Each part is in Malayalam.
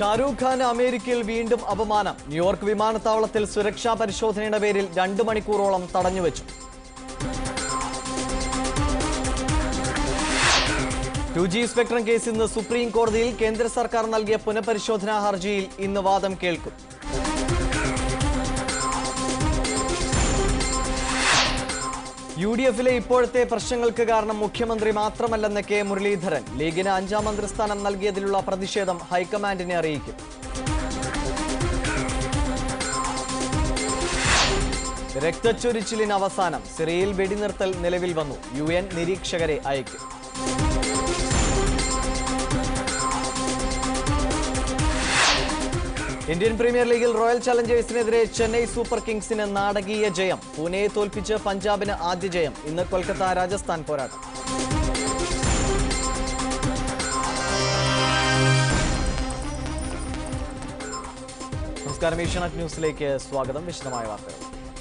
ഷാരൂഖ് ഖാന് അമേരിക്കയിൽ വീണ്ടും അപമാനം ന്യൂയോർക്ക് വിമാനത്താവളത്തിൽ സുരക്ഷാ പരിശോധനയുടെ പേരിൽ രണ്ട് മണിക്കൂറോളം തടഞ്ഞുവെച്ചു ടു ജി സ്പെക്ട്രം കേസ് ഇന്ന് സുപ്രീം കോടതിയിൽ കേന്ദ്ര സർക്കാർ നൽകിയ പുനഃപരിശോധനാ ഹർജിയിൽ ഇന്ന് വാദം കേൾക്കും യു ഡി എഫിലെ ഇപ്പോഴത്തെ പ്രശ്നങ്ങൾക്ക് കാരണം മുഖ്യമന്ത്രി മാത്രമല്ലെന്ന് കെ മുരളീധരൻ ലീഗിന് അഞ്ചാം മന്ത്രിസ്ഥാനം നൽകിയതിലുള്ള പ്രതിഷേധം ഹൈക്കമാൻഡിനെ അറിയിക്കും രക്തച്ചൊരിച്ചിലിന് അവസാനം സിറിയയിൽ വെടിനിർത്തൽ നിലവിൽ വന്നു യു എൻ നിരീക്ഷകരെ അയക്കും ഇന്ത്യൻ പ്രീമിയർ ലീഗിൽ റോയൽ ചലഞ്ചേഴ്സിനെതിരെ ചെന്നൈ സൂപ്പർ കിങ്സിന് നാടകീയ ജയം പൂനെയെ തോൽപ്പിച്ച് പഞ്ചാബിന് ആദ്യ ജയം ഇന്ന് കൊൽക്കത്ത രാജസ്ഥാൻ പോരാട്ടം നമസ്കാരം ഏഷ്യാനെറ്റ് ന്യൂസിലേക്ക് സ്വാഗതം വിശദമായ വാർത്തകൾ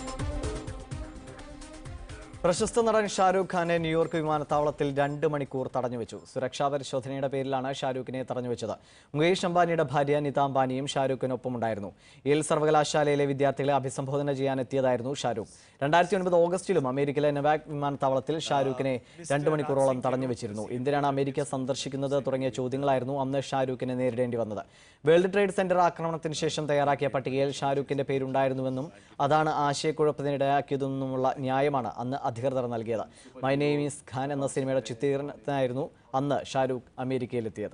പ്രശസ്ത നടൻ ഷാരൂഖ് ഖാനെ ന്യൂയോർക്ക് വിമാനത്താവളത്തിൽ രണ്ട് മണിക്കൂർ തടഞ്ഞുവെച്ചു സുരക്ഷാ പരിശോധനയുടെ പേരിലാണ് ഷാരൂഖിനെ തടഞ്ഞുവെച്ചത് മുകേഷ് അംബാനിയുടെ ഭാര്യ നിത അംബാനിയും ഷാരൂഖിനൊപ്പമുണ്ടായിരുന്നു യേൽ സർവകലാശാലയിലെ വിദ്യാർത്ഥികളെ അഭിസംബോധന ചെയ്യാനെത്തിയതായിരുന്നു ഷാരൂഖ് രണ്ടായിരത്തി ഒൻപത് ഓഗസ്റ്റിലും അമേരിക്കയിലെ നെവാക് വിമാനത്താവളത്തിൽ ഷാരൂഖിനെ രണ്ട് മണിക്കൂറോളം തടഞ്ഞുവെച്ചിരുന്നു എന്തിനാണ് അമേരിക്ക സന്ദർശിക്കുന്നത് തുടങ്ങിയ ചോദ്യങ്ങളായിരുന്നു അന്ന് ഷാരൂഖിനെ നേരിടേണ്ടി വന്നത് വേൾഡ് ട്രേഡ് സെന്റർ ആക്രമണത്തിന് ശേഷം തയ്യാറാക്കിയ പട്ടികയിൽ ഷാരൂഖിന്റെ പേരുണ്ടായിരുന്നുവെന്നും അതാണ് ആശയക്കുഴപ്പത്തിനിടയാക്കിയതെന്നുമുള്ള ന്യായമാണ് അന്ന് അധികൃതർ നൽകിയത് മൈ നെയിം ഈസ് ഖാൻ എന്ന സിനിമയുടെ ചിത്രീകരണത്തിനായിരുന്നു അന്ന് ഷാരൂഖ് അമേരിക്കയിലെത്തിയത്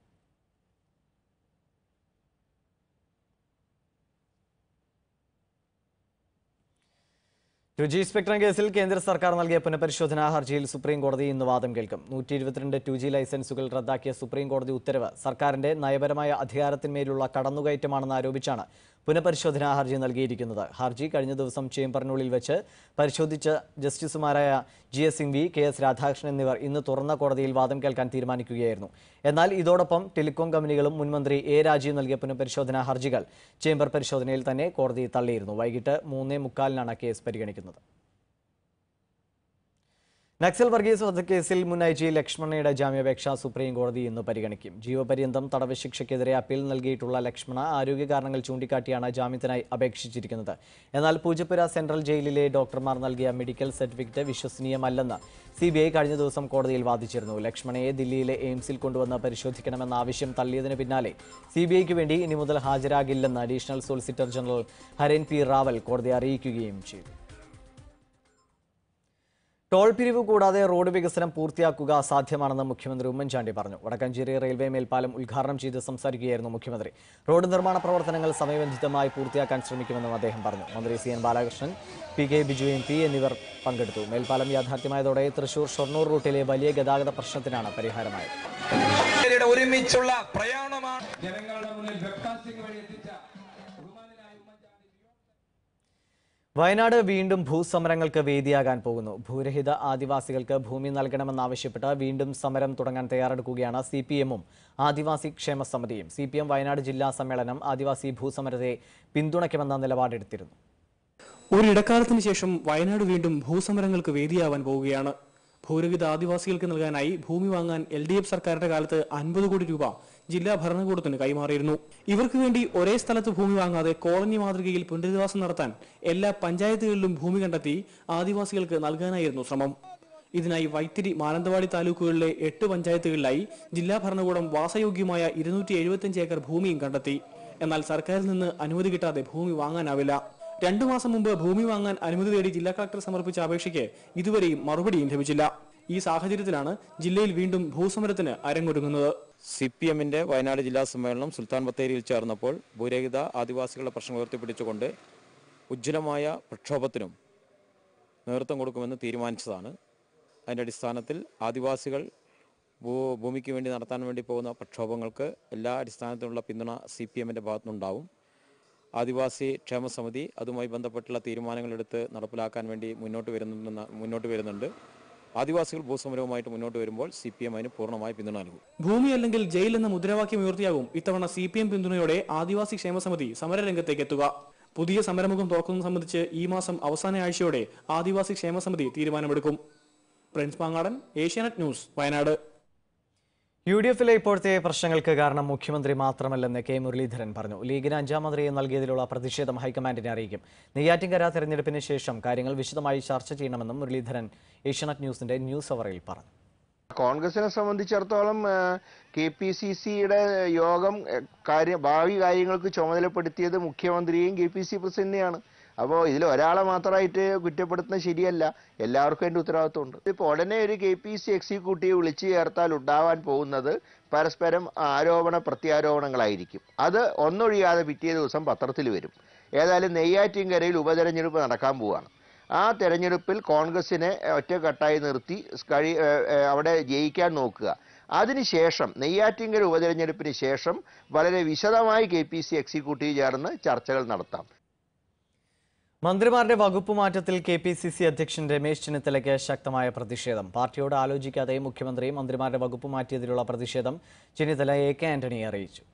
രുചി സ്പെക്ട്രം കേസിൽ കേന്ദ്ര സർക്കാർ നൽകിയ പുനഃപരിശോധനാ ഹർജിയിൽ സുപ്രീം കോടതി ഇന്ന് വാദം കേൾക്കും നൂറ്റി ഇരുപത്തിരണ്ട് ടു ജി ലൈസൻസുകൾ റദ്ദാക്കിയ സുപ്രീം കോടതി ഉത്തരവ് സർക്കാരിന്റെ നയപരമായ അധികാരത്തിന്മേലുള്ള കടന്നുകയറ്റമാണെന്ന് ആരോപിച്ചാണ് പുനഃപരിശോധനാ ഹർജി നൽകിയിരിക്കുന്നത് ഹർജി കഴിഞ്ഞ ദിവസം ചേംബറിനുള്ളിൽ വെച്ച് പരിശോധിച്ച ജസ്റ്റിസുമാരായ G S Singhvi K S Radhakrishnan എന്നിവർ ഇന്ന് തുറന്ന കോടതിയിൽ വാദം കേൾക്കാൻ തീരുമാനിക്കുകയായിരുന്നു എന്നാൽ ഇതോടൊപ്പം ടെലികോം കമ്പനികളും മുൻമന്ത്രി എ രാജീവ് നൽകിയ പുനഃപരിശോധനാ ഹർജികൾ ചേംബർ പരിശോധനയിൽ തന്നെ കോടതി തള്ളിയിരുന്നു വൈകിട്ട് മൂന്നേ മുക്കാലിനാണ് കേസ് പരിഗണിക്കുന്നത് നക്സൽ വർഗീസ് വധക്കേസിൽ മുൻ ഐ ജി ലക്ഷ്മണയുടെ ജാമ്യാപേക്ഷ സുപ്രീം കോടതി ഇന്ന് പരിഗണിക്കും ജീവപര്യന്തം തടവ് ശിക്ഷയ്ക്കെതിരെ അപ്പീൽ നൽകിയിട്ടുള്ള ലക്ഷ്മണ ആരോഗ്യ കാരണങ്ങൾ ചൂണ്ടിക്കാട്ടിയാണ് ജാമ്യത്തിനായി അപേക്ഷിച്ചിരിക്കുന്നത് എന്നാൽ പൂജപ്പുര സെൻട്രൽ ജയിലിലെ ഡോക്ടർമാർ നൽകിയ മെഡിക്കൽ സർട്ടിഫിക്കറ്റ് വിശ്വസനീയമല്ലെന്ന് സി ബി ഐ കഴിഞ്ഞ ദിവസം കോടതിയിൽ വാദിച്ചിരുന്നു ലക്ഷ്മണയെ ദില്ലിയിലെ എയിംസിൽ കൊണ്ടുവന്ന് പരിശോധിക്കണമെന്ന ആവശ്യം തള്ളിയതിന് പിന്നാലെ സി ബി ഐക്ക് വേണ്ടി ഇനി മുതൽ ഹാജരാകില്ലെന്ന് additional solicitor general Haren P Rawal കോടതിയെ അറിയിക്കുകയും ചെയ്തു ടോൾ പിരിവ് കൂടാതെ റോഡ് വികസനം പൂർത്തിയാക്കുക അസാധ്യമാണെന്ന് മുഖ്യമന്ത്രി ഉമ്മൻചാണ്ടി പറഞ്ഞു വടക്കഞ്ചേരി റെയിൽവേ മേൽപ്പാലം ഉദ്ഘാടനം ചെയ്ത് സംസാരിക്കുകയായിരുന്നു മുഖ്യമന്ത്രി റോഡ് നിർമ്മാണ പ്രവർത്തനങ്ങൾ സമയബന്ധിതമായി പൂർത്തിയാക്കാൻ ശ്രമിക്കുമെന്നും അദ്ദേഹം പറഞ്ഞു മന്ത്രി C N Balakrishnan P K Biju M P എന്നിവർ പങ്കെടുത്തു മേൽപ്പാലം യാഥാർത്ഥ്യമായതോടെ തൃശൂർ ഷൊർണൂർ റൂട്ടിലെ വലിയ ഗതാഗത പ്രശ്നത്തിനാണ് പരിഹാരമായത് ഇവരുടെ ഒരുമിച്ചുള്ള പ്രയാണമാണ് ജനങ്ങളുടെ മുന്നിൽ വെബ്കാസ്റ്റിംഗ് വഴി എത്തിച്ച ബഹുമാനനായ ഉമ്മൻചാണ്ടി വയനാട് വീണ്ടും ഭൂസമരങ്ങൾക്ക് വേദിയാകാൻ പോകുന്നു ഭൂരഹിത ആദിവാസികൾക്ക് ഭൂമി നൽകണമെന്നാവശ്യപ്പെട്ട് വീണ്ടും സമരം തുടങ്ങാൻ തയ്യാറെടുക്കുകയാണ് സി പി എമ്മും ആദിവാസി ക്ഷേമ സമിതിയും സി പി എം വയനാട് ജില്ലാ സമ്മേളനം ആദിവാസി ഭൂസമരത്തെ പിന്തുണയ്ക്കുമെന്ന നിലപാടെടുത്തിരുന്നു ഒരിടക്കാലത്തിന് ശേഷം വയനാട് വീണ്ടും ഭൂസമരങ്ങൾക്ക് വേദിയാവാൻ പോവുകയാണ് ഭൂരഹിത ആദിവാസികൾക്ക് നൽകാനായി ഭൂമി വാങ്ങാൻ എൽ ഡി എഫ് സർക്കാരിന്റെ കാലത്ത് അൻപത് കോടി രൂപ ജില്ലാ ഭരണകൂടത്തിന് കൈമാറിയിരുന്നു ഇവർക്ക് വേണ്ടി ഒരേ സ്ഥലത്ത് ഭൂമി വാങ്ങാതെ കോളനി മാതൃകയിൽ പുനരധിവാസം നടത്താൻ എല്ലാ പഞ്ചായത്തുകളിലും ഭൂമി കണ്ടെത്തി ആദിവാസികൾക്ക് നൽകാനായിരുന്നു ശ്രമം ഇതിനായി വൈത്തിരി മാനന്തവാടി താലൂക്കുകളിലെ എട്ട് പഞ്ചായത്തുകളിലായി ജില്ലാ ഭരണകൂടം വാസയോഗ്യമായ ഇരുന്നൂറ്റി എഴുപത്തിയഞ്ച് ഏക്കർ ഭൂമിയും കണ്ടെത്തി എന്നാൽ സർക്കാരിൽ നിന്ന് അനുമതി കിട്ടാതെ ഭൂമി വാങ്ങാനാവില്ല രണ്ടു മാസം മുമ്പ് ഭൂമി വാങ്ങാൻ അനുമതി തേടി ജില്ലാ കളക്ടർ സമർപ്പിച്ച അപേക്ഷയ്ക്ക് ഇതുവരെയും മറുപടിയും ലഭിച്ചില്ല ഈ സാഹചര്യത്തിലാണ് ജില്ലയിൽ വീണ്ടും ഭൂസമരത്തിന് അരങ്ങൊരുങ്ങുന്നത് സി പി എമ്മിൻ്റെ വയനാട് ജില്ലാ സമ്മേളനം സുൽത്താൻ ബത്തേരിയിൽ ചേർന്നപ്പോൾ ഭൂരഹിത ആദിവാസികളുടെ പ്രശ്നം ഉയർത്തിപ്പിടിച്ചുകൊണ്ട് ഉജ്ജ്വലമായ പ്രക്ഷോഭത്തിനും നേതൃത്വം കൊടുക്കുമെന്ന് തീരുമാനിച്ചതാണ് അതിൻ്റെ അടിസ്ഥാനത്തിൽ ആദിവാസികൾ ഭൂ ഭൂമിക്ക് വേണ്ടി നടത്താൻ വേണ്ടി പോകുന്ന പ്രക്ഷോഭങ്ങൾക്ക് എല്ലാ അടിസ്ഥാനത്തിലുള്ള പിന്തുണ സി പി എമ്മിൻ്റെ ഭാഗത്തുനിന്നുണ്ടാവും ആദിവാസി ക്ഷേമ സമിതി അതുമായി ബന്ധപ്പെട്ടുള്ള തീരുമാനങ്ങളെടുത്ത് നടപ്പിലാക്കാൻ വേണ്ടി മുന്നോട്ട് വരുന്നുണ്ടെന്ന് മുന്നോട്ട് വരുന്നുണ്ട് ആദിവാസികൾ ഭൂസമരവുമായിട്ട് മുന്നോട്ട് വരുമ്പോൾ സി പി എം അതിന് പൂർണ്ണമായി പിന്തുണ നൽകും ഭൂമി അല്ലെങ്കിൽ ജയിൽ എന്ന മുദ്രാവാക്യം ഉയർത്തിയാകും ഇത്തവണ സി പി എം പിന്തുണയോടെ ആദിവാസി ക്ഷേമ സമിതി സമരരംഗത്തേക്ക് എത്തുക പുതിയ സമരമുഖം തുറക്കുന്നത് സംബന്ധിച്ച് ഈ മാസം അവസാന ആഴ്ചയോടെ ആദിവാസി ക്ഷേമ സമിതി തീരുമാനമെടുക്കും Prince Pangadan Asianet news Wayanad U D എഫിലെ ഇപ്പോഴത്തെ പ്രശ്നങ്ങൾക്ക് കാരണം മുഖ്യമന്ത്രി മാത്രമല്ലെന്ന് കെ മുരളീധരൻ പറഞ്ഞു ലീഗിന് അഞ്ചാം മന്ത്രിയെ നൽകിയതിലുള്ള പ്രതിഷേധം ഹൈക്കമാൻഡിനെ അറിയിക്കും നെയ്യാറ്റിൻകര തെരഞ്ഞെടുപ്പിന് ശേഷം കാര്യങ്ങൾ വിശദമായി ചർച്ച ചെയ്യണമെന്നും മുരളീധരൻ ഏഷ്യാനെറ്റ് ന്യൂസിന്റെ ന്യൂസ് അവറിൽ പറഞ്ഞു കോൺഗ്രസിനെ സംബന്ധിച്ചിടത്തോളം കെ പി സി സിയുടെ യോഗം ഏഹ്, കാര്യ ഭാവി കാര്യങ്ങൾക്ക് ചുമതലപ്പെടുത്തിയത് മുഖ്യമന്ത്രിയെയും കെ പി സി പ്രസിഡന്റിനെയാണ് അപ്പോൾ ഇതിൽ ഒരാളെ മാത്രമായിട്ട് കുറ്റപ്പെടുത്തുന്നത് ശരിയല്ല എല്ലാവർക്കും അതിൻ്റെ ഉത്തരവാദിത്വമുണ്ട് ഇപ്പോൾ ഉടനെ ഒരു കെ പി സി എക്സിക്യൂട്ടീവ് വിളിച്ചു ചേർത്താൽ ഉണ്ടാവാൻ പോകുന്നത് പരസ്പരം ആരോപണ പ്രത്യാരോപണങ്ങളായിരിക്കും അത് ഒന്നൊഴിയാതെ പിറ്റേ ദിവസം പത്രത്തിൽ വരും ഏതായാലും നെയ്യാറ്റിൻകരയിൽ ഉപതെരഞ്ഞെടുപ്പ് നടക്കാൻ പോവുകയാണ് ആ തെരഞ്ഞെടുപ്പിൽ കോൺഗ്രസിനെ ഒറ്റക്കെട്ടായി നിർത്തി കഴി ഏഹ് ഏഹ് അവിടെ ജയിക്കാൻ നോക്കുക അതിനുശേഷം നെയ്യാറ്റിങ്കര ഉപതെരഞ്ഞെടുപ്പിന് ശേഷം വളരെ വിശദമായി കെ പി സി എക്സിക്യൂട്ടീവ് ചേർന്ന് ചർച്ചകൾ നടത്താം മന്ത്രിമാരുടെ വകുപ്പ് മാറ്റത്തിൽ കെ പി സി സി അധ്യക്ഷൻ രമേശ് ചെന്നിത്തലയ്ക്ക് ശക്തമായ പ്രതിഷേധം പാർട്ടിയോട് ആലോചിക്കാതെ മുഖ്യമന്ത്രി മന്ത്രിമാരുടെ വകുപ്പ് മാറ്റിയതിലുള്ള പ്രതിഷേധം ചെന്നിത്തല എ കെ ആന്റണിയെ അറിയിച്ചു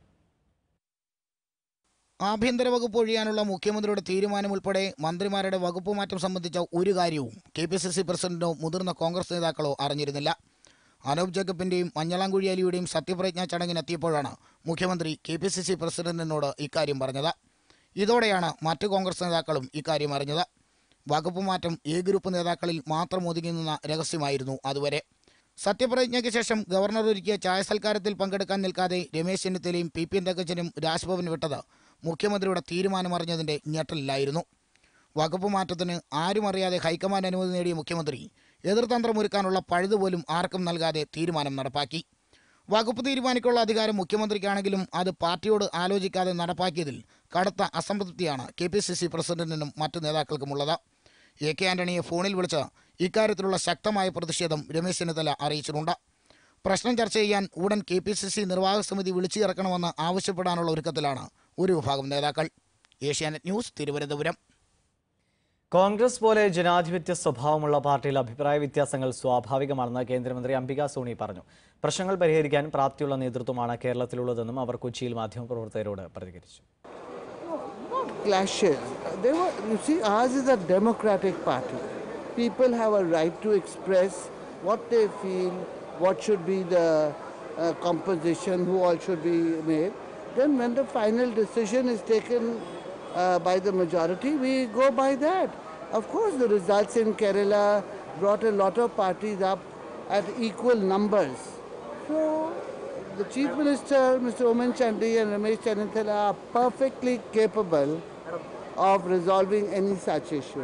ആഭ്യന്തര വകുപ്പ് ഒഴിയാനുള്ള മുഖ്യമന്ത്രിയുടെ തീരുമാനം ഉൾപ്പെടെ മന്ത്രിമാരുടെ വകുപ്പ് മാറ്റം സംബന്ധിച്ച ഒരു കാര്യവും കെ പി സി സി പ്രസിഡന്റോ മുതിർന്ന കോൺഗ്രസ് നേതാക്കളോ അറിഞ്ഞിരുന്നില്ല അനൂപ് ജേക്കബിന്റെയും മഞ്ഞളാംകുഴി അലിയുടെയും സത്യപ്രതിജ്ഞാ ചടങ്ങിനെത്തിയപ്പോഴാണ് മുഖ്യമന്ത്രി കെ പി സി സി പ്രസിഡന്റിനോട് ഇക്കാര്യം പറഞ്ഞത് ഇതോടെയാണ് മറ്റ് കോൺഗ്രസ് നേതാക്കളും ഇക്കാര്യം അറിഞ്ഞത് വകുപ്പ് മാറ്റം എ ഗ്രൂപ്പ് നേതാക്കളിൽ മാത്രം ഒതുങ്ങി നിന്ന രഹസ്യമായിരുന്നു അതുവരെ സത്യപ്രതിജ്ഞയ്ക്ക് ശേഷം ഗവർണർ ഒരുക്കിയ ചായ സൽക്കാരത്തിൽ പങ്കെടുക്കാൻ നിൽക്കാതെ രമേശ് ചെന്നിത്തലയും പി പി തങ്കച്ചനും രാജ്ഭവൻ വിട്ടത് മുഖ്യമന്ത്രിയുടെ തീരുമാനമറിഞ്ഞതിന്റെ ഞെട്ടലിലായിരുന്നു വകുപ്പ് മാറ്റത്തിന് ആരും അറിയാതെ ഹൈക്കമാൻഡ് അനുമതി നേടിയ മുഖ്യമന്ത്രി എതിർതന്ത്രമൊരുക്കാനുള്ള പഴുതുപോലും ആർക്കും നൽകാതെ തീരുമാനം നടപ്പാക്കി വകുപ്പ് തീരുമാനിക്കാനുള്ള അധികാരം മുഖ്യമന്ത്രിക്കാണെങ്കിലും അത് പാർട്ടിയോട് ആലോചിക്കാതെ നടപ്പാക്കിയതിൽ കടുത്ത അസംതൃപ്തിയാണ് കെ പി സി സി പ്രസിഡന്റിനും മറ്റ് നേതാക്കൾക്കുമുള്ളത് എ കെ ആന്റണിയെ ഫോണിൽ വിളിച്ച് ഇക്കാര്യത്തിലുള്ള ശക്തമായ പ്രതിഷേധം രമേശ് ചെന്നിത്തല അറിയിച്ചിട്ടുണ്ട് പ്രശ്നം ചർച്ച ചെയ്യാൻ ഉടൻ കെ പി സി സി നിർവാഹക സമിതി വിളിച്ചു ചേർക്കണമെന്ന് ആവശ്യപ്പെടാനുള്ള ഒരുക്കത്തിലാണ് ഒരു വിഭാഗം നേതാക്കൾ ഏഷ്യാനെറ്റ് ന്യൂസ് തിരുവനന്തപുരം കോൺഗ്രസ് പോലെ ജനാധിപത്യ സ്വഭാവമുള്ള പാർട്ടിയിൽ അഭിപ്രായ വ്യത്യാസങ്ങൾ സ്വാഭാവികമാണെന്ന് കേന്ദ്രമന്ത്രി അംബിക സോണി പറഞ്ഞു പ്രശ്നങ്ങൾ പരിഹരിക്കാൻ പ്രാപ്തിയുള്ള നേതൃത്വമാണ് കേരളത്തിലുള്ളതെന്നും അവർ കൊച്ചിയിൽ മാധ്യമപ്രവർത്തകരോട് പ്രതികരിച്ചു clashes. They were, you see, ours is a democratic party. People have a right to express what they feel, what should be the uh, composition, who all should be made. Then, when the final decision is taken uh, by the majority, we go by that. Of course, the results in Kerala brought a lot of parties up at equal numbers. So, the Chief Minister, Mr. Oman Chandi and Ramesh Chanithala are perfectly capable of resolving any such issue.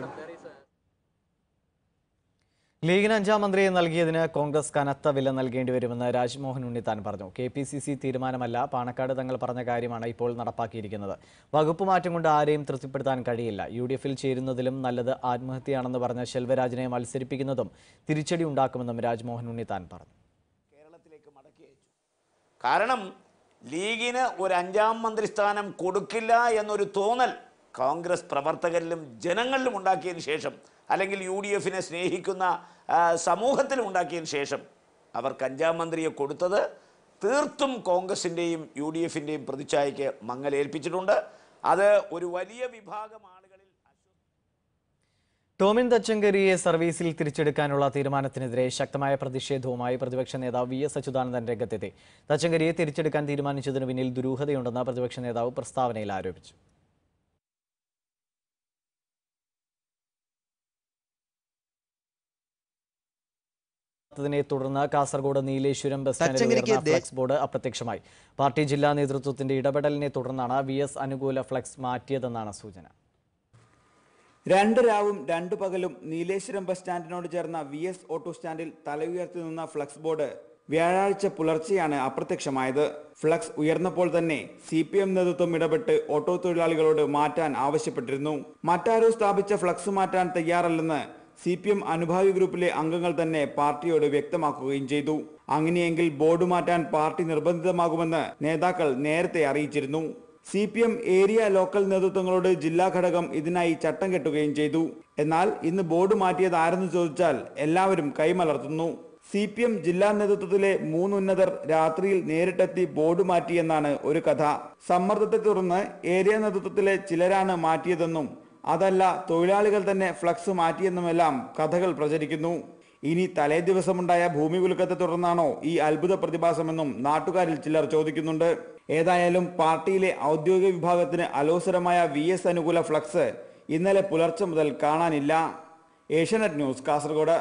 ലീഗിന് അഞ്ചാം മന്ത്രിയെ നൽകിയതിന് കോൺഗ്രസ് കനത്ത വില നൽകേണ്ടി വരുമെന്ന് രാജ്മോഹൻ ഉണ്ണിത്താൻ പറഞ്ഞു കെ പി സി സി തീരുമാനമല്ല പാണക്കാട് തങ്ങൾ പറഞ്ഞ കാര്യമാണ് ഇപ്പോൾ നടപ്പാക്കിയിരിക്കുന്നത് വകുപ്പ് മാറ്റം കൊണ്ട് ആരെയും തൃപ്തിപ്പെടുത്താൻ കഴിയില്ല യു ഡി എഫിൽ ചേരുന്നതിലും നല്ലത് ആത്മഹത്യയാണെന്ന് പറഞ്ഞ ശെൽവരാജിനെ മത്സരിപ്പിക്കുന്നതും തിരിച്ചടി ഉണ്ടാക്കുമെന്നും രാജ്മോഹൻ ഉണ്ണിത്താൻ പറഞ്ഞു കാരണം ലീഗിന് ഒരു അഞ്ചാം മന്ത്രിസ്ഥാനം കൊടുക്കില്ല എന്നൊരു തോന്നൽ കോൺഗ്രസ് പ്രവർത്തകരിലും ജനങ്ങളിലും ഉണ്ടാക്കിയതിന് ശേഷം അല്ലെങ്കിൽ യു ഡി എഫിനെ സ്നേഹിക്കുന്ന ആ, സമൂഹത്തിലും ഉണ്ടാക്കിയതിന് ശേഷം അവർക്ക് അഞ്ചാം മന്ത്രിയെ കൊടുത്തത് തീർത്തും കോൺഗ്രസിൻ്റെയും യു ഡി എഫിൻ്റെയും പ്രതിച്ഛായയ്ക്ക് മങ്ങലേൽപ്പിച്ചിട്ടുണ്ട് അത് ഒരു വലിയ വിഭാഗം ആളുകളിൽ ടോമിൻ തച്ചങ്കരിയെ സർവീസിൽ തിരിച്ചെടുക്കാനുള്ള തീരുമാനത്തിനെതിരെ ശക്തമായ പ്രതിഷേധവുമായി പ്രതിപക്ഷ നേതാവ് വി എസ് അച്യുതാനന്ദൻ രംഗത്തെത്തി തച്ചങ്കരിയെ തിരിച്ചെടുക്കാൻ തീരുമാനിച്ചതിന് പിന്നിൽ ദുരൂഹതയുണ്ടെന്ന് പ്രതിപക്ഷ നേതാവ് പ്രസ്താവനയിൽ ആരോപിച്ചു ത്തിനെ തുടർന്ന് കാസർഗോഡ് നീലേശ്വരം ബസ് സ്റ്റാൻഡിൽ ഉയർന്ന ഫ്ലക്സ് ബോർഡ് അപ്രത്യക്ഷമായി പാർട്ടി ജില്ലാ നേതൃത്വത്തിന്റെ ഇടപെടലിനെ തുടർന്നാണ് വി എസ് അനുകൂല ഫ്ലക്സ് മാറ്റിയതെന്നാണ് സൂചന രണ്ട് രാവും രണ്ട് പകലും നീലേശ്വരം ബസ് സ്റ്റാൻഡിനോട് ചേർന്ന വി എസ് ഓട്ടോ സ്റ്റാൻഡിൽ തല ഉയർത്തി നിന്ന ഫ്ലക്സ് ബോർഡ് വ്യാഴാഴ്ച പുലർച്ചെയാണ് അപ്രത്യക്ഷമായത് ഫ്ലക്സ് ഉയർന്നപ്പോൾ തന്നെ സി പി എം നേതൃത്വം ഇടപെട്ട് ഓട്ടോ തൊഴിലാളികളോട് മാറ്റാൻ ആവശ്യപ്പെട്ടിരുന്നു മറ്റാരോ സ്ഥാപിച്ച ഫ്ലക്സ് മാറ്റാൻ തയ്യാറല്ലെന്ന് സി പി എം അനുഭാവി ഗ്രൂപ്പിലെ അംഗങ്ങൾ തന്നെ പാർട്ടിയോട് വ്യക്തമാക്കുകയും ചെയ്തു അങ്ങനെയെങ്കിൽ ബോർഡ് മാറ്റാൻ പാർട്ടി നിർബന്ധിതമാകുമെന്ന് നേതാക്കൾ നേരത്തെ അറിയിച്ചിരുന്നു C P M area local നേതൃത്വങ്ങളോട് ജില്ലാ ഘടകം ഇതിനായി ചട്ടം കെട്ടുകയും ചെയ്തു എന്നാൽ ഇന്ന് ബോർഡ് മാറ്റിയത് ആരെന്ന് ചോദിച്ചാൽ എല്ലാവരും കൈമലർത്തുന്നു സി പി എം ജില്ലാ നേതൃത്വത്തിലെ മൂന്ന് ഉന്നതർ രാത്രിയിൽ നേരിട്ടെത്തി ബോർഡ് മാറ്റിയെന്നാണ് ഒരു കഥ സമ്മർദ്ദത്തെ തുടർന്ന് ഏരിയ നേതൃത്വത്തിലെ ചിലരാണ് മാറ്റിയതെന്നും അതല്ല തൊഴിലാളികൾ തന്നെ ഫ്ലക്സ് മാറ്റിയെന്നുമെല്ലാം കഥകൾ പ്രചരിക്കുന്നു ഇനി തലേ ദിവസമുണ്ടായ ഭൂമി കുലുക്കത്തെ തുടർന്നാണോ ഈ അത്ഭുത പ്രതിഭാസമെന്നും നാട്ടുകാരിൽ ചിലർ ചോദിക്കുന്നുണ്ട് ഏതായാലും പാർട്ടിയിലെ ഔദ്യോഗിക വിഭാഗത്തിന് അലോസരമായ വി എസ് അനുകൂല ഫ്ലക്സ് ഇന്നലെ പുലർച്ചെ മുതൽ കാണാനില്ല ഏഷ്യാനെറ്റ് ന്യൂസ് കാസർഗോഡ്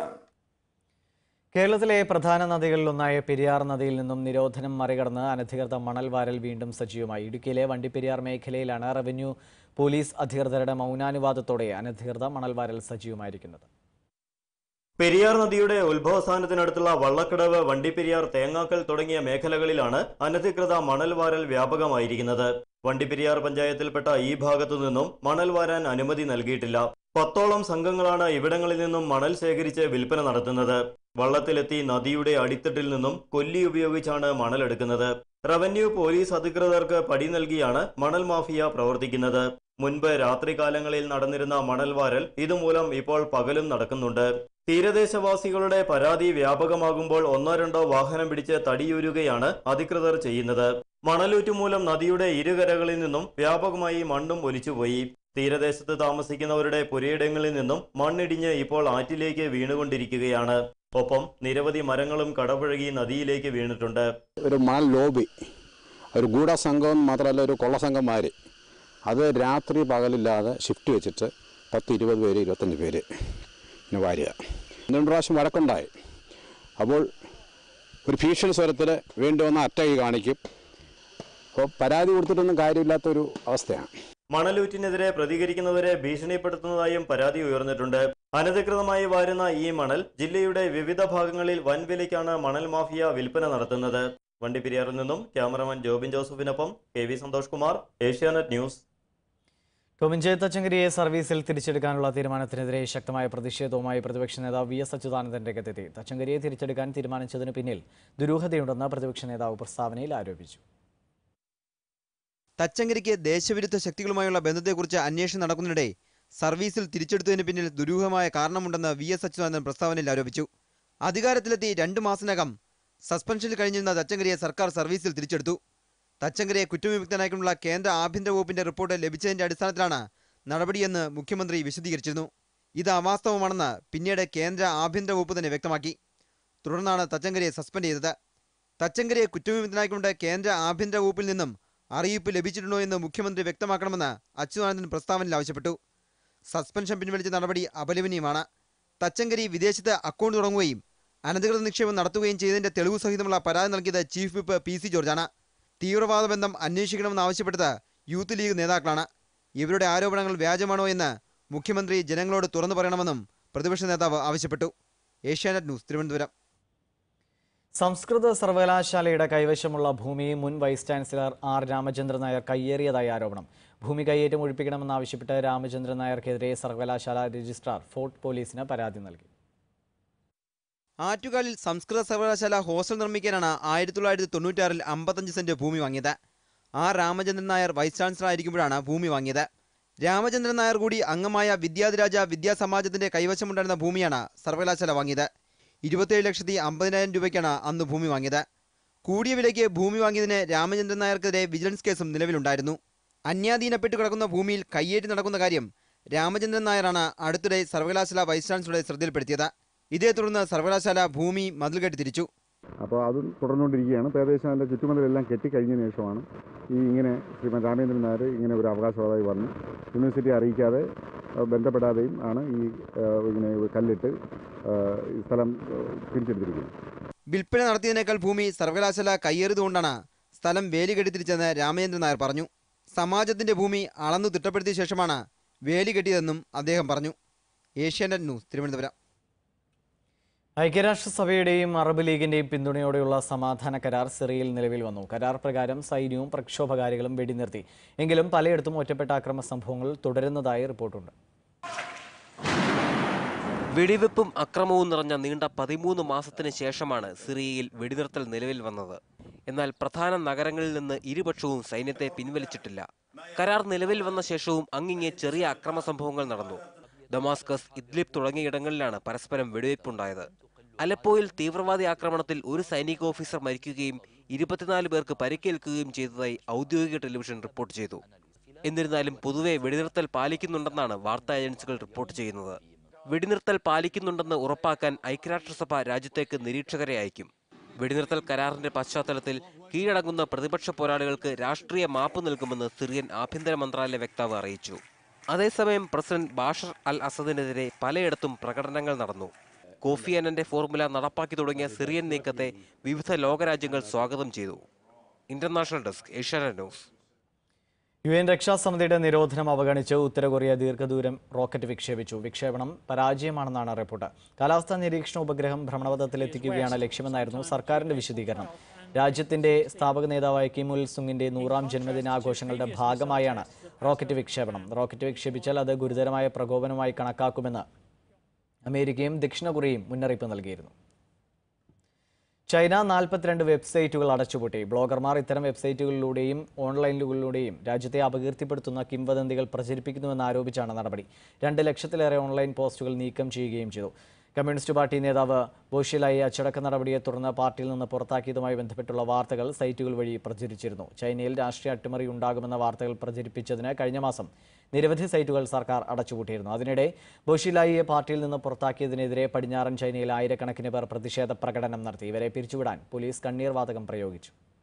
കേരളത്തിലെ പ്രധാന നദികളിലൊന്നായ പെരിയാർ നദിയിൽ നിന്നും നിരോധനം മറികടന്ന് അനധികൃത മണൽ വാരൽ വീണ്ടും സജീവമായി ഇടുക്കിയിലെ വണ്ടിപ്പെരിയാർ മേഖലയിലാണ് റവന്യൂ പോലീസ് അധികൃതരുടെ മൗനാനുവാദത്തോടെ അനധികൃത മണൽ വാരൽ സജീവമായിരിക്കുന്നത് പെരിയാർ നദിയുടെ ഉത്ഭവസ്ഥാനത്തിനടുത്തുള്ള വള്ളക്കടവ് വണ്ടിപ്പെരിയാർ തേങ്ങാക്കൽ തുടങ്ങിയ മേഖലകളിലാണ് അനധികൃത മണൽ വാരൽ വ്യാപകമായിരിക്കുന്നത് വണ്ടിപ്പെരിയാർ പഞ്ചായത്തിൽപ്പെട്ട ഈ ഭാഗത്തു നിന്നും മണൽ വാരാൻ അനുമതി നൽകിയിട്ടില്ല പത്തോളം സംഘങ്ങളാണ് ഇവിടങ്ങളിൽ നിന്നും മണൽ ശേഖരിച്ച് വിൽപ്പന നടത്തുന്നത് വള്ളത്തിലെത്തി നദിയുടെ അടിത്തട്ടിൽ നിന്നും കൊല്ലി ഉപയോഗിച്ചാണ് മണലെടുക്കുന്നത് റവന്യൂ പോലീസ് അധികൃതർക്ക് പടി നൽകിയാണ് മണൽ മാഫിയ പ്രവർത്തിക്കുന്നത് മുൻപ് രാത്രികാലങ്ങളിൽ നടന്നിരുന്ന മണൽ വാരൽ ഇതുമൂലം ഇപ്പോൾ പകലും നടക്കുന്നുണ്ട് തീരദേശവാസികളുടെ പരാതി വ്യാപകമാകുമ്പോൾ ഒന്നോ രണ്ടോ വാഹനം പിടിച്ച് തടിയൂരുകയാണ് അധികൃതർ ചെയ്യുന്നത് മണലൂറ്റ് മൂലം നദിയുടെ ഇരുകരകളിൽ നിന്നും വ്യാപകമായി മണ്ണും ഒലിച്ചുപോയി തീരദേശത്ത് താമസിക്കുന്നവരുടെ പുരയിടങ്ങളിൽ നിന്നും മണ്ണിടിഞ്ഞ് ഇപ്പോൾ ആറ്റിലേക്ക് വീണുകൊണ്ടിരിക്കുകയാണ് ഒപ്പം നിരവധി മരങ്ങളും കടപുഴകി നദിയിലേക്ക് വീണിട്ടുണ്ട് ഒരു മണൽ ലോബി ഒരു ഗൂഢസംഘം മാത്രമല്ല ഒരു കൊള്ളസംഘന്മാർ അത് രാത്രി പകലില്ലാതെ ഷിഫ്റ്റ് വെച്ചിട്ട് പത്ത് ഇരുപത് പേര് ഇരുപത്തഞ്ച് പേര് ഇങ്ങനെ വാരുക രണ്ട് പ്രാവശ്യം വഴക്കുണ്ടായി അപ്പോൾ ഒരു ഭീഷണി സ്വരത്തിൽ വേണ്ടി വന്ന അറ്റകൈ കാണിക്കും അപ്പോൾ പരാതി കൊടുത്തിട്ടൊന്നും കാര്യമില്ലാത്തൊരു അവസ്ഥയാണ് മണലൂറ്റിനെതിരെ പ്രതികരിക്കുന്നവരെ ഭീഷണിപ്പെടുത്തുന്നതായും പരാതി ഉയർന്നിട്ടുണ്ട് അനധികൃതമായി വാരുന്ന ഈ മണൽ ജില്ലയുടെ വിവിധ ഭാഗങ്ങളിൽ വൻ വിലയ്ക്കാണ് മണൽ മാഫിയ വിൽപ്പന നടത്തുന്നത് വണ്ടിപ്പെരിയാറിൽ നിന്നും ക്യാമറമാൻ ജോബിൻ ജോസഫിനൊപ്പം K V Santhosh Kumar Asianet news Tomin J തച്ചങ്കരിയെ സർവീസിൽ തിരിച്ചെടുക്കാനുള്ള തീരുമാനത്തിനെതിരെ ശക്തമായ പ്രതിഷേധവുമായി പ്രതിപക്ഷ നേതാവ് വി എസ് അച്യുതാനന്ദൻ രംഗത്തെത്തി തച്ചങ്കരിയെ തിരിച്ചെടുക്കാൻ തീരുമാനിച്ചതിന് പിന്നിൽ ദുരൂഹതയുണ്ടെന്ന് പ്രതിപക്ഷ നേതാവ് പ്രസ്താവനയിൽ ആരോപിച്ചു തച്ചങ്കരിക്ക് ദേശവിരുദ്ധ ശക്തികളുമായുള്ള ബന്ധത്തെക്കുറിച്ച് അന്വേഷണം നടക്കുന്നതിനിടെ സർവീസിൽ തിരിച്ചെടുത്തതിന് പിന്നിൽ ദുരൂഹമായ കാരണമുണ്ടെന്ന് വി എസ് അച്യുതാനന്ദൻ പ്രസ്താവനയിൽ ആരോപിച്ചു അധികാരത്തിലെത്തി രണ്ടു മാസത്തിനകം സസ്പെൻഷനിൽ കഴിഞ്ഞിരുന്ന തച്ചങ്കരിയെ സർക്കാർ സർവീസിൽ തിരിച്ചെടുത്തു തച്ചങ്കരിയെ കുറ്റവിമുക്തനാക്കിയുള്ള കേന്ദ്ര ആഭ്യന്തര വകുപ്പിന്റെ റിപ്പോർട്ട് ലഭിച്ചതിന്റെ അടിസ്ഥാനത്തിലാണ് നടപടിയെന്ന് മുഖ്യമന്ത്രി വിശദീകരിച്ചിരുന്നു ഇത് അവാസ്തവമാണെന്ന് പിന്നീട് കേന്ദ്ര ആഭ്യന്തര വകുപ്പ് തന്നെ വ്യക്തമാക്കി തുടർന്നാണ് തച്ചങ്കരിയെ സസ്പെൻഡ് ചെയ്തത് തച്ചങ്കരിയെ കുറ്റവിമുക്തനാക്കിക്കൊണ്ട് കേന്ദ്ര ആഭ്യന്തര വകുപ്പിൽ നിന്നും അറിയിപ്പ് ലഭിച്ചിട്ടുണ്ടോ എന്ന് മുഖ്യമന്ത്രി വ്യക്തമാക്കണമെന്ന് അച്യുതാനന്ദൻ പ്രസ്താവനയിൽ ആവശ്യപ്പെട്ടു സസ്പെൻഷൻ പിൻവലിച്ച നടപടി അപലപനീയമാണ് തച്ചങ്കരി വിദേശത്ത് അക്കൗണ്ട് തുടങ്ങുകയും അനധികൃത നിക്ഷേപം നടത്തുകയും ചെയ്തതിന്റെ തെളിവ് സഹിതമുള്ള പരാതി നൽകിയത് ചീഫ് വിപ്പ് പി സി ജോർജാണ് തീവ്രവാദ ബന്ധം അന്വേഷിക്കണമെന്ന് ആവശ്യപ്പെട്ടത് യൂത്ത് ലീഗ് നേതാക്കളാണ് ഇവരുടെ ആരോപണങ്ങൾ വ്യാജമാണോ എന്ന് മുഖ്യമന്ത്രി ജനങ്ങളോട് തുറന്നു പറയണമെന്നും പ്രതിപക്ഷ നേതാവ് ആവശ്യപ്പെട്ടു ഏഷ്യാനെറ്റ് ന്യൂസ് തിരുവനന്തപുരം സംസ്കൃത സർവകലാശാലയുടെ കൈവശമുള്ള ഭൂമി മുൻ vice chancellor R Ramachandran Nair കയ്യേറിയതായി ആരോപണം ഭൂമി കയ്യേറ്റം ഒഴിപ്പിക്കണമെന്നാവശ്യപ്പെട്ട് രാമചന്ദ്രൻ നായർക്കെതിരെ സർവകലാശാല രജിസ്ട്രാർ ഫോർട്ട് പോലീസിന് പരാതി നൽകി ആറ്റുകാലിൽ സംസ്കൃത സർവകലാശാല ഹോസ്റ്റൽ നിർമ്മിക്കാനാണ് ആയിരത്തി തൊള്ളായിരത്തി തൊണ്ണൂറ്റാറിൽ അമ്പത്തഞ്ച് സെന്റ് ഭൂമി വാങ്ങിയത് ആ രാമചന്ദ്രൻ നായർ വൈസ് ചാൻസലർ ആയിരിക്കുമ്പോഴാണ് ഭൂമി വാങ്ങിയത് രാമചന്ദ്രൻ നായർ കൂടി അംഗമായ വിദ്യാധിരാജ വിദ്യാസമാജത്തിന്റെ കൈവശമുണ്ടായിരുന്ന ഭൂമിയാണ് സർവകലാശാല വാങ്ങിയത് ഇരുപത്തേഴ് ലക്ഷത്തി അമ്പതിനായിരം രൂപയ്ക്കാണ് അന്ന് ഭൂമി വാങ്ങിയത് കൂടിയ വിലയ്ക്ക് ഭൂമി വാങ്ങിയതിന് രാമചന്ദ്രൻ നായർക്കെതിരെ വിജിലൻസ് കേസും നിലവിലുണ്ടായിരുന്നു അന്യാധീനപ്പെട്ട് കിടക്കുന്ന ഭൂമിയിൽ കയ്യേറ്റി നടക്കുന്ന കാര്യം രാമചന്ദ്രൻ നായരാണ് അടുത്തിടെ സർവകലാശാല വൈസ് ചാൻസലറുടെ ശ്രദ്ധയിൽപ്പെടുത്തിയത് ഇതേ തുടർന്ന് സർവകലാശാല ഭൂമി മതിൽകെട്ടി തിരിച്ചു അപ്പോൾ അതും തുടർന്നുകൊണ്ടിരിക്കുകയാണ് ഇപ്പോൾ ഏകദേശം അതിൻ്റെ ചുറ്റുമതിലെല്ലാം കെട്ടിക്കഴിഞ്ഞതിന് ശേഷമാണ് ഈ ഇങ്ങനെ ശ്രീമതി രാമേന്ദ്രൻ നായർ ഇങ്ങനെ ഒരു അവകാശവാദമായി പറഞ്ഞു യൂണിവേഴ്സിറ്റി അറിയിക്കാതെ ആ, ബന്ധപ്പെടാതെയും ആണ് ഈ ആ, ഇങ്ങനെ കല്ലിട്ട് ആ, ഈ സ്ഥലം ആ, പിരിച്ചെടുത്തിരിക്കുന്നത് വിൽപ്പന നടത്തിയതിനേക്കാൾ ഭൂമി സർവകലാശാല കയ്യേറിയതുകൊണ്ടാണ് സ്ഥലം വേലി കെട്ടി തിരിച്ചെന്ന് രാമചന്ദ്രൻ നായർ പറഞ്ഞു സമാജത്തിന്റെ ഭൂമി അളന്നു തിട്ടപ്പെടുത്തിയ ശേഷമാണ് വേലി കെട്ടിയതെന്നും അദ്ദേഹം പറഞ്ഞു ഏഷ്യാനെറ്റ് ന്യൂസ് തിരുവനന്തപുരം ഐക്യരാഷ്ട്രസഭയുടെയും അറബ് ലീഗിന്റെയും പിന്തുണയോടെയുള്ള സമാധാന കരാർ സിറിയയിൽ നിലവിൽ വന്നു കരാർ പ്രകാരം സൈന്യവും പ്രക്ഷോഭകാരികളും വെടിനിർത്തി എങ്കിലും പലയിടത്തും ഒറ്റപ്പെട്ട അക്രമ സംഭവങ്ങൾ തുടരുന്നതായി റിപ്പോർട്ടുണ്ട് വെടിവെപ്പും അക്രമവും നിറഞ്ഞ നീണ്ട പതിമൂന്ന് മാസത്തിന് ശേഷമാണ് സിറിയയിൽ വെടിനിർത്തൽ നിലവിൽ വന്നത് എന്നാൽ പ്രധാന നഗരങ്ങളിൽ നിന്ന് ഇരുപക്ഷവും സൈന്യത്തെ പിൻവലിച്ചിട്ടില്ല കരാർ നിലവിൽ വന്ന ശേഷവും അങ്ങിങ്ങെ ചെറിയ അക്രമ സംഭവങ്ങൾ നടന്നു ഡൊമാസ്കസ് ഇദ്ലിബ് തുടങ്ങിയ ഇടങ്ങളിലാണ് പരസ്പരം വെടിവയ്പുണ്ടായത് അലപ്പോയിൽ തീവ്രവാദി ആക്രമണത്തിൽ ഒരു സൈനിക ഓഫീസർ മരിക്കുകയും ഇരുപത്തിനാല് പേർക്ക് പരിക്കേൽക്കുകയും ചെയ്തതായി ഔദ്യോഗിക ടെലിവിഷൻ റിപ്പോർട്ട് ചെയ്തു എന്നിരുന്നാലും പൊതുവെ വെടിനിർത്തൽ പാലിക്കുന്നുണ്ടെന്നാണ് വാർത്താ ഏജൻസികൾ റിപ്പോർട്ട് ചെയ്യുന്നത് വെടിനിർത്തൽ പാലിക്കുന്നുണ്ടെന്ന് ഉറപ്പാക്കാൻ ഐക്യരാഷ്ട്രസഭ രാജ്യത്തേക്ക് നിരീക്ഷകരെ അയക്കും വെടിനിർത്തൽ കരാറിന്റെ പശ്ചാത്തലത്തിൽ കീഴടങ്ങുന്ന പ്രതിപക്ഷ പോരാളികൾക്ക് രാഷ്ട്രീയ മാപ്പ് നൽകുമെന്ന് സിറിയൻ ആഭ്യന്തര മന്ത്രാലയ വക്താവ് അറിയിച്ചു അതേസമയം പ്രസിഡന്റ് ബാഷർ അൽ അസദിനെതിരെ പലയിടത്തും പ്രകടനങ്ങൾ നടന്നു കോഫി അനന്റെ ഫോർമുല നടപ്പാക്കി തുടങ്ങിയ സിറിയൻ നീക്കത്തെ വിവിധ ലോകരാജ്യങ്ങൾ സ്വാഗതം ചെയ്തു international desk Asianet news U N രക്ഷാസമിതിയുടെ നിരോധനം അവഗണിച്ച് ഉത്തര കൊറിയ ദീർഘദൂരം റോക്കറ്റ് വിക്ഷേപിച്ചു വിക്ഷേപണം പരാജയമാണെന്നാണ് റിപ്പോർട്ട് കാലാവസ്ഥാ നിരീക്ഷണ ഉപഗ്രഹം ഭ്രമണപഥത്തിലെത്തിക്കുകയാണ് ലക്ഷ്യമെന്നായിരുന്നു സർക്കാരിന്റെ വിശദീകരണം രാജ്യത്തിന്റെ സ്ഥാപക നേതാവായ കിം ഉൽ സുങ്ങിന്റെ നൂറാം ജന്മദിനാഘോഷങ്ങളുടെ ഭാഗമായാണ് റോക്കറ്റ് വിക്ഷേപണം റോക്കറ്റ് വിക്ഷേപിച്ചാൽ അത് ഗുരുതരമായ പ്രകോപനമായി കണക്കാക്കുമെന്ന് അമേരിക്കയും ദക്ഷിണ കൊറിയയും മുന്നറിയിപ്പ് നൽകിയിരുന്നു ചൈന നാൽപ്പത്തിരണ്ട് വെബ്സൈറ്റുകൾ അടച്ചുപൂട്ടി ബ്ലോഗർമാർ ഇത്തരം വെബ്സൈറ്റുകളിലൂടെയും ഓൺലൈനിലൂടെയും രാജ്യത്തെ അപകീർത്തിപ്പെടുത്തുന്ന കിംവദന്തികൾ പ്രചരിപ്പിക്കുന്നുവെന്ന് ആരോപിച്ചാണ് നടപടി രണ്ട് ലക്ഷത്തിലേറെ ഓൺലൈൻ പോസ്റ്റുകൾ നീക്കം ചെയ്യുകയും ചെയ്തു കമ്മ്യൂണിസ്റ്റ് പാർട്ടി നേതാവ് ബോഷിലായി അച്ചടക്ക നടപടിയെ തുടർന്ന് പാർട്ടിയിൽ നിന്ന് പുറത്താക്കിയതുമായി ബന്ധപ്പെട്ടുള്ള വാർത്തകൾ സൈറ്റുകൾ വഴി പ്രചരിച്ചിരുന്നു ചൈനയിൽ രാഷ്ട്രീയ അട്ടിമറി ഉണ്ടാകുമെന്ന വാർത്തകൾ പ്രചരിപ്പിച്ചതിന് കഴിഞ്ഞ മാസം നിരവധി സൈറ്റുകൾ സർക്കാർ അടച്ചുപൂട്ടിയിരുന്നു അതിനിടെ ബോഷിലായിയെ പാർട്ടിയിൽ നിന്ന് പുറത്താക്കിയതിനെതിരെ പടിഞ്ഞാറൻ ചൈനയിൽ ആയിരക്കണക്കിന് പേർ പ്രതിഷേധ പ്രകടനം നടത്തി ഇവരെ പിരിച്ചുവിടാൻ പോലീസ് കണ്ണീർ വാതകം പ്രയോഗിച്ചു